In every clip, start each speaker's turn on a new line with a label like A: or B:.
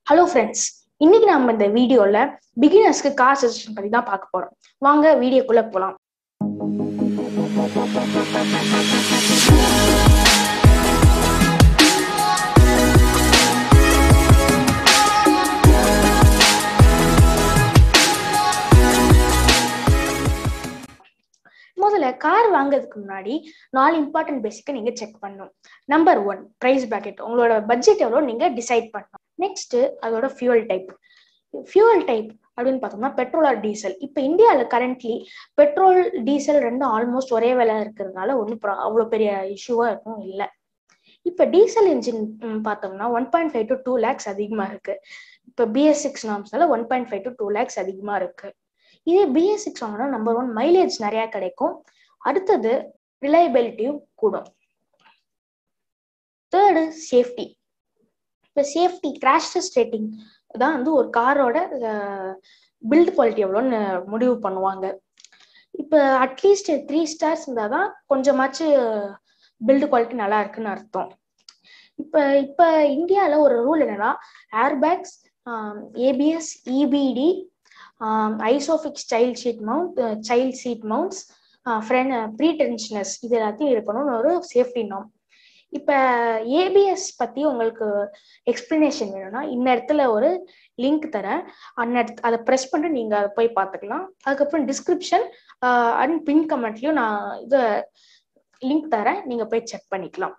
A: Hello friends இன்னைக்கு நம்ம இந்த வீடியோல பிகினர்ஸ்க்கு கார் சஜஷன் பத்தி தான் பார்க்க போறோம் வாங்க வீடியோக்குள்ள போலாம் முதல்ல கார் வாங்குறதுக்கு முன்னாடி நாலு இம்பார்ட்டன்ட் பேசிக்கை நீங்க செக் பண்ணணும் நம்பர் ஒன் பிரைஸ் பேக்கெட் உங்களோட பட்ஜெட் எவ்வளோ நீங்க டிசைட் பண்ணணும் நெக்ஸ்ட் அதோட ஃபியூல் டைப் ஃபியூவல் டைப் அப்படின்னு பார்த்தோம்னா பெட்ரோல் ஆர் டீசல் இப்போ இந்தியாவில் கரண்ட்லி பெட்ரோல் டீசல் ரெண்டும் ஆல்மோஸ்ட் ஒரே விலை இருக்கிறதுனால ஒன்றும் அவ்வளோ பெரிய இஷ்யூவாக இருக்கும் இல்லை இப்போ டீசல் இன்ஜின் பார்த்தோம்னா one point five to two lakhs அதிகமாக இருக்கு இப்போ பிஎஸ் சிக்ஸ் நாம்ஸ்னால one point five to two lakhs அதிகமாக இருக்கு இதே பிஎஸ் சிக்ஸ் வாங்கினா நம்பர் ஒன் மைலேஜ் நிறையா கிடைக்கும் அடுத்தது ரிலையபிலிட்டியும் கூடும் தேர்டு சேஃப்டி இப்போ சேஃப்டி கிராஷ் டெஸ்ட் ரேட்டிங் தான் வந்து ஒரு காரோட பில்ட் குவாலிட்டி எவ்வளோன்னு முடிவு பண்ணுவாங்க இப்போ அட்லீஸ்ட் த்ரீ ஸ்டார்ஸ் இருந்தால் தான் கொஞ்சமாச்சு பில்டு குவாலிட்டி நல்லா இருக்குன்னு அர்த்தம் இப்போ இப்போ இந்தியாவில் ஒரு ரூல் என்னன்னா airbags ABS EBD ISOFIX child seat mount child seat mounts front pretensioners இது எல்லாத்தையும் இருக்கணும்னு ஒரு சேஃப்டி நாம் இப்போ ஏபிஎஸ் பற்றி உங்களுக்கு எக்ஸ்பிளனேஷன் வேணும்னா இந்த இடத்துல ஒரு லிங்க் தரேன் அந்த இடத்து அதை ப்ரெஸ் பண்ணிட்டு நீங்கள் அதை போய் பார்த்துக்கலாம் அதுக்கப்புறம் டிஸ்கிரிப்ஷன் அண்ட் பின் கமெண்ட்லையும் நான் இதை லிங்க் தரேன் நீங்கள் போய் செக் பண்ணிக்கலாம்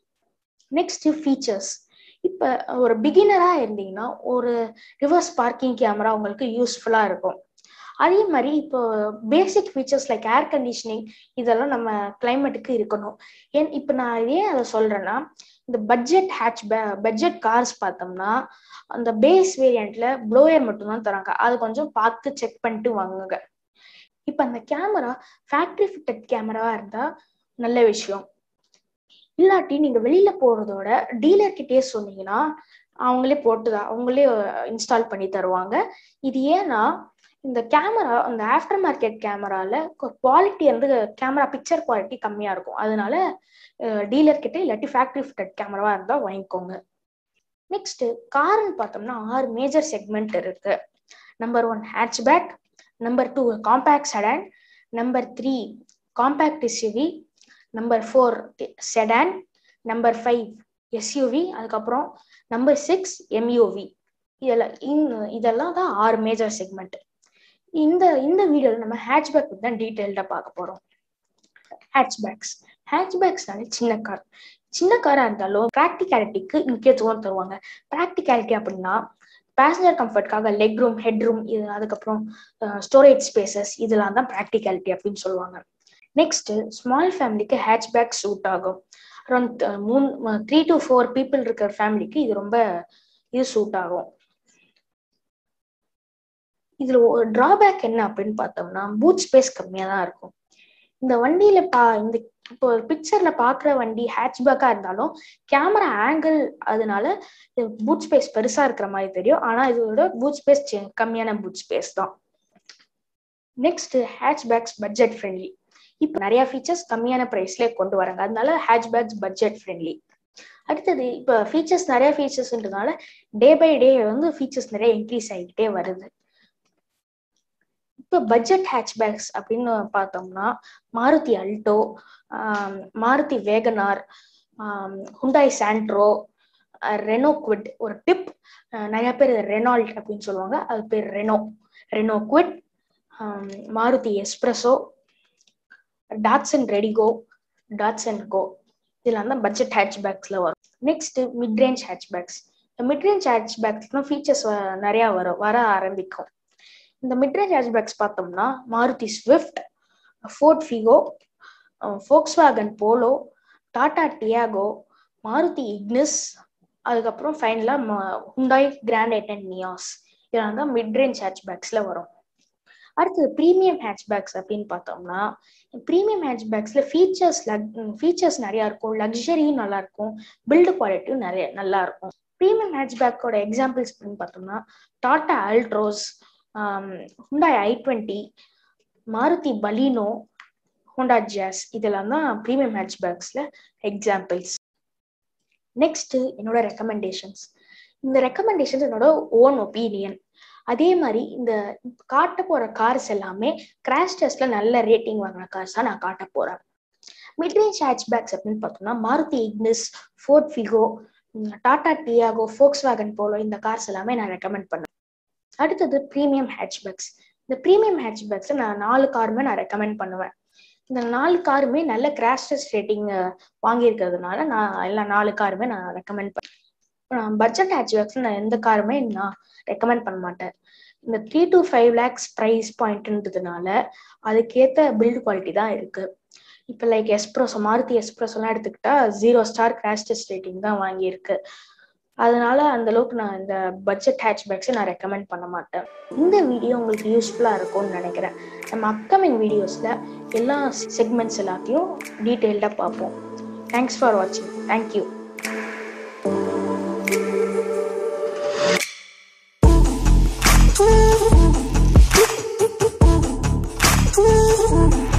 A: நெக்ஸ்ட் ஃபீச்சர்ஸ் இப்போ ஒரு பிகினராக இருந்தீங்கன்னா ஒரு ரிவர்ஸ் பார்க்கிங் கேமரா உங்களுக்கு யூஸ்ஃபுல்லாக இருக்கும் அதே மாதிரி இப்போ basic features like air conditioning இதெல்லாம் நம்ம கிளைமேட்டுக்கு இருக்கணும் ஏன் இப்போ நான் ஏன் அதை சொல்றேன்னா இந்த பட்ஜெட் ஹேட்ச் பட்ஜெட் கார்ஸ் பார்த்தோம்னா அந்த பேஸ் வேரியண்ட்ல ப்ளோயர் மட்டும்தான் தராங்க அது கொஞ்சம் பார்த்து செக் பண்ணிட்டு வாங்குங்க இப்போ அந்த கேமரா ஃபேக்ட்ரி ஃபிட்டட் கேமராவா இருந்தா நல்ல விஷயம் இல்லாட்டி நீங்க வெளியில போறதோட டீலர் கிட்டே சொன்னீங்கன்னா அவங்களே போட்டுதான் அவங்களே இன்ஸ்டால் பண்ணி தருவாங்க இது ஏன்னா இந்த கேமரா அந்த ஆஃப்டர் மார்க்கெட் கேமரால குவாலிட்டி வந்து கேமரா பிக்சர் குவாலிட்டி கம்மியா இருக்கும் அதனால டீலர் கிட்ட இல்லாட்டி ஃபேக்ட்ரி ஃபிட்டட் கேமராவா இருந்தா வாங்கிக்கோங்க நெக்ஸ்ட் கார்னு பார்த்தோம்னா ஆறு மேஜர் செக்மெண்ட் இருக்கு number one hatchback number two compact sedan number three compact SUV number four sedan number five SUV அதுக்கப்புறம் நம்பர் சிக்ஸ் எம்யூவி இதெல்லாம் இதெல்லாம் தான் ஆறு மேஜர் செக்மெண்ட் இந்த இந்த வீடியோவில் நம்ம ஹேட்ச்பேக் தான் டீட்டெயில்டாக பார்க்க போகிறோம் ஹேட்ச்பேக்ஸ் ஹேட்ச்பேக்ஸ்னாலே சின்ன கார் சின்ன காராக இருந்தாலும் ப்ராக்டிகாலிட்டிக்கு முக்கியத்துவம் தருவாங்க ப்ராக்டிகாலிட்டி அப்படின்னா பேசஞ்சர் கம்ஃபர்ட்காக லெக் ரூம் ஹெட் ரூம் இது அதுக்கப்புறம் ஸ்டோரேஜ் ஸ்பேசஸ் இதெல்லாம் தான் ப்ராக்டிகாலிட்டி அப்படின்னு சொல்லுவாங்க நெக்ஸ்ட் ஸ்மால் ஃபேமிலிக்கு ஹேட்ச்பேக் சூட் ஆகும் அரௌண்ட் மூணு த்ரீ டு ஃபோர் பீப்புள் இருக்கிற ஃபேமிலிக்கு இது ரொம்ப இது சூட் ஆகும் இதுல ஒரு டிராபேக் என்ன அப்படின்னு பார்த்தோம்னா பூட் ஸ்பேஸ் கம்மியா தான் இருக்கும் இந்த வண்டியில பா இந்த இப்போ பிக்சர்ல பாக்குற வண்டி ஹேட்ச்பேக்கா இருந்தாலும் கேமரா ஆங்கிள் அதனால பூட் ஸ்பேஸ் பெருசா இருக்கிற மாதிரி தெரியும் ஆனா இதோட பூட் ஸ்பேஸ் கம்மியான பூட் ஸ்பேஸ் தான் நெக்ஸ்ட் ஹேட்ச்பேக்ஸ் பட்ஜெட் ஃப்ரெண்ட்லி இப்போ நிறைய ஃபீச்சர்ஸ் கம்மியான ப்ரைஸ்ல கொண்டு வராங்க அதனால ஹேட்ச்பேக்ஸ் பட்ஜெட் ஃப்ரெண்ட்லி அடுத்தது இப்போ ஃபீச்சர்ஸ் நிறைய ஃபீச்சர்ஸ்ன்றதுனால டே பை டே வந்து ஃபீச்சர்ஸ் நிறைய இன்க்ரீஸ் ஆகிக்கிட்டே வருது இப்போ பட்ஜெட் ஹேட்ச்பேக்ஸ் அப்படின்னு பார்த்தோம்னா Maruti Alto Maruti WagonR Hyundai Santro Renault Kwid ஒரு டிப் நிறைய பேர் ரெனால்ட் அப்படின்னு சொல்லுவாங்க அது பேர் Renault Renault Kwid Maruti S Presso Datsun Redi GO Datsun Go இதெல்லாம் தான் பட்ஜெட் ஹேட்ச்பேக்ஸ்ல வரும் next mid range hatchbacks mid range ஹேட்ச்பேக்ஸ்லாம் ஃபீச்சர்ஸ் நிறைய வரும் வர ஆரம்பிக்கும் இந்த மிட்ரேஞ்ச் ஹேட்ச்பேக்ஸ் பார்த்தோம்னா Maruti Swift Ford Figo Volkswagen Polo Tata Tiago Maruti Ignis அதுக்கப்புறம் ஃபைனலாக ஹுண்டாய் கிராண்ட் அண்ட் நியாஸ் இதெல்லாம் தான் மிட்ரேஞ்ச் ஹேட்ச்பேக்ஸ்ல வரும் அடுத்தது ப்ரீமியம் ஹேட்ச்பேக்ஸ் அப்படின்னு பார்த்தோம்னா ப்ரீமியம் ஹேட்ச்பேக்ஸ்ல ஃபீச்சர்ஸ் ஃபீச்சர்ஸ் நிறையா இருக்கும் லக்ஸரியும் நல்லா இருக்கும் பில்டு குவாலிட்டியும் நிறைய நல்லா இருக்கும் ப்ரீமியம் ஹேட்ச்பேக்கோட எக்ஸாம்பிள்ஸ் அப்படின்னு பார்த்தோம்னா Tata Altroz Hyundai i twenty Maruti Baleno Honda Jazz இதெல்லாம் தான் ப்ரீமியம் ஹேட்ச்பேக்ஸ்ல எக்ஸாம்பிள்ஸ் நெக்ஸ்ட் என்னோட ரெக்கமெண்டேஷன்ஸ் இந்த ரெக்கமெண்டேஷன்ஸ் என்னோட ஓன் ஒப்பீனியன் அதே மாதிரி இந்த காட்ட போற கார்ஸ் எல்லாமே கிராஷ் டெஸ்ட்ல நல்ல ரேட்டிங் வாங்கின கார்ஸ் தான் நான் காட்ட போறேன் மிட்ரேஞ்ச் ஹேட்ச்பேக்ஸ் அப்படின்னு பார்த்தோம்னா Maruti Ignis Ford Figo Tata Tiago Volkswagen Polo இந்த கார்ஸ் எல்லாமே நான் ரெக்கமெண்ட் பண்ணேன் அடுத்தது ப்ரீமியம் ஹேட்ச்பேக்ஸ் இந்த ப்ரீமியம் ஹேட்ச்பேக்ஸ் நான் நாலு காருமே நான் ரெக்கமெண்ட் பண்ணுவேன் இந்த நாலு காருமே நல்ல கிராஷ் டெஸ்ட் ரேட்டிங் வாங்கியிருக்கிறதுனால நான் எல்லா நாலு காருமே நான் ரெக்கமெண்ட் பண்ணேன் நான் பட்ஜெட் ஹேட்ச்பேக்ஸ் நான் எந்த காருமே நான் ரெக்கமெண்ட் பண்ண மாட்டேன் இந்த three to five lakhs price பாயிண்ட்ன்றதுனால அதுக்கேற்ற பில்டு குவாலிட்டி தான் இருக்கு இப்போ லைக் எஸ்ப்ரோஸோ மாருதி எஸ்ப்ரோஸோலாம் எடுத்துக்கிட்டா zero star crash test rating தான் வாங்கியிருக்கு அதனால அந்த அளவுக்கு நான் இந்த பட்ஜெட் ஹேட்ச்பேக்ஸை நான் ரெக்கமெண்ட் பண்ண மாட்டேன் இந்த வீடியோ உங்களுக்கு யூஸ்ஃபுல்லாக இருக்கும்னு நினைக்கிறேன் நம்ம அப்கமிங் வீடியோஸில் எல்லா செக்மெண்ட்ஸ் எல்லாத்தையும் டீட்டெயில்டாக பார்ப்போம் தேங்க்ஸ் ஃபார் வாட்சிங் தேங்க்யூ
B: Thank you.